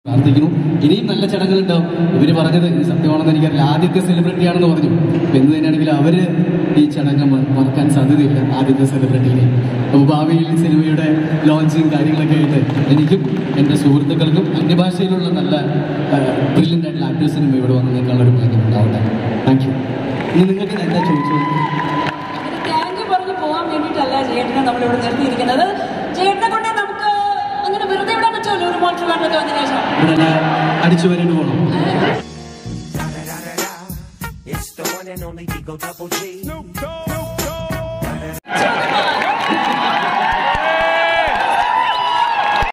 പ്രാർത്ഥിക്കുന്നു ഇനിയും നല്ല ചടങ്ങുകളുണ്ടാവും ഇവര് പറഞ്ഞത് ഇത് സത്യമാണെന്ന് എനിക്കറിയില്ല ആദ്യത്തെ സെലിബ്രിറ്റി ആണെന്ന് പറഞ്ഞു അപ്പൊ എന്ത് തന്നെയാണെങ്കിൽ അവര് ഈ ചടങ്ങ് മ- മറക്കാൻ സാധ്യതയില്ല ആദ്യത്തെ സെലിബ്രിറ്റീനെ അപ്പോൾ ഭാവിയിൽ സിനിമയുടെ ലോഞ്ചിങ് കാര്യങ്ങളൊക്കെ ആയിട്ട് എനിക്കും എൻ്റെ സുഹൃത്തുക്കൾക്കും അന്യഭാഷയിലുള്ള നല്ല ബ്രില്യൻ്റ് ആയിട്ടുള്ള ആക്ടേഴ്സിനും ഇവിടെ വന്ന് നിൽക്കാനുള്ള ഒരു ഭാഗ്യം ഉണ്ടാവട്ടെ താങ്ക് യു ഇനി നിങ്ങൾക്ക് ഞാൻ എന്താ ചോദിച്ചോളൂ താങ്ക് യു പറഞ്ഞ് പോകാൻ വേണ്ടിയിട്ടല്ല ചേട്ടനെ നമ്മളിവിടെ നിർത്തിയിരിക്കുന്നത് ചേട്ടനെ കൊണ്ട് നമുക്ക് അങ്ങനെ വെറുതെ വിടാൻ പറ്റുമല്ലോ ഒരു മോട്ടർ വേണ്ടൊക്കെ വന്നതിന് ശേഷം ഇവിടെ എന്നെ അടിച്ചു വരേണ്ടി പോകണം It's the one and only Digo Double G. ചോദ്യമാണ്.